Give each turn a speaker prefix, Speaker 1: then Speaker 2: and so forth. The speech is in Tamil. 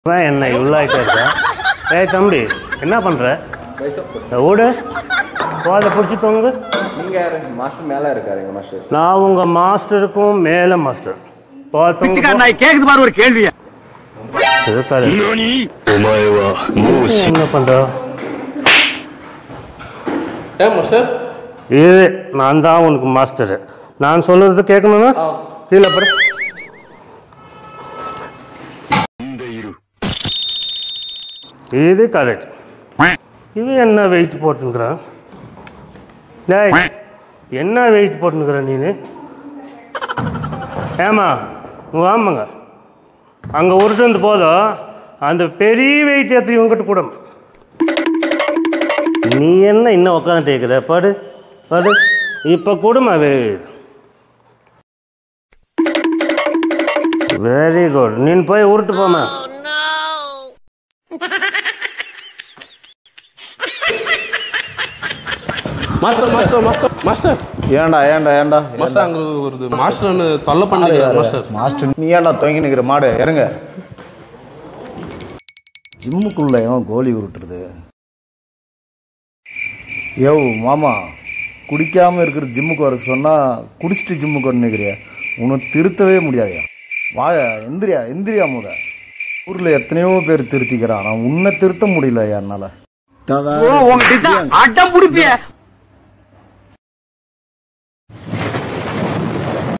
Speaker 1: இவன் என்ன இவ்வளோ ஆகிட்டே இருக்கா ஏய் தம்பி என்ன பண்ணுற
Speaker 2: பைசப்
Speaker 1: ஓடு போதை பிடிச்சி தோங்க
Speaker 2: நீங்க யாரு மாஸ்டர் மேல இருக்காரு எங்க மாஸ்டர்
Speaker 1: நான் உங்கள் மாஸ்டருக்கும் மேலே மாஸ்டர் போ தூங்க போ.
Speaker 3: கேக்குது பாரு ஒரு கேள்விய
Speaker 1: இருக்காது என்ன பண்ணுற
Speaker 2: ஏ மாஸ்டர்
Speaker 1: இது நான் தான் உனக்கு மாஸ்டரு நான் சொல்றது கேட்கணும்னா கீழே படு இது கரெக்ட் இவன் என்ன வெயிட் போட்டுங்கிறான் டேய் என்ன வெயிட் போட்டுங்கிற நீனு ஏமா உங்க ஆமாங்க அங்கே உருட்டு வந்து போதும் அந்த பெரிய வெயிட் ஏற்றி இவங்கிட்ட கூட நீ என்ன இன்னும் உட்காந்துட்டு இருக்கிற பாடு பாடு இப்போ கொடுமா வே வெரி குட் நீ போய் உருட்டு போமா
Speaker 4: மாஸ்டர் மாஸ்டர் மாஸ்டர் மாஸ்டர்
Speaker 5: ஏன்டா ஏன்டா ஏன்டா
Speaker 4: மாஸ்டர் அங்க ஒரு மாஸ்டர்னு தொல்லை பண்ணுங்க மாஸ்டர்
Speaker 5: மாஸ்டர் நீ ஏன்டா தொங்கி நிற்கிற மாடு இறங்க ஜிம்முக்குள்ள ஏன் கோலி உருட்டுறது யோ மாமா குடிக்காம இருக்கிற ஜிம்முக்கு வர சொன்னா குடிச்சிட்டு ஜிம்முக்கு வர நிற்கிறிய உன்னை திருத்தவே முடியாதுயா வாயா எந்திரியா எந்திரியா முத ஊர்ல எத்தனையோ பேர் திருத்திக்கிறான் நான் உன்னை திருத்த முடியல என்னால
Speaker 3: உங்ககிட்ட அடம் புடிப்பிய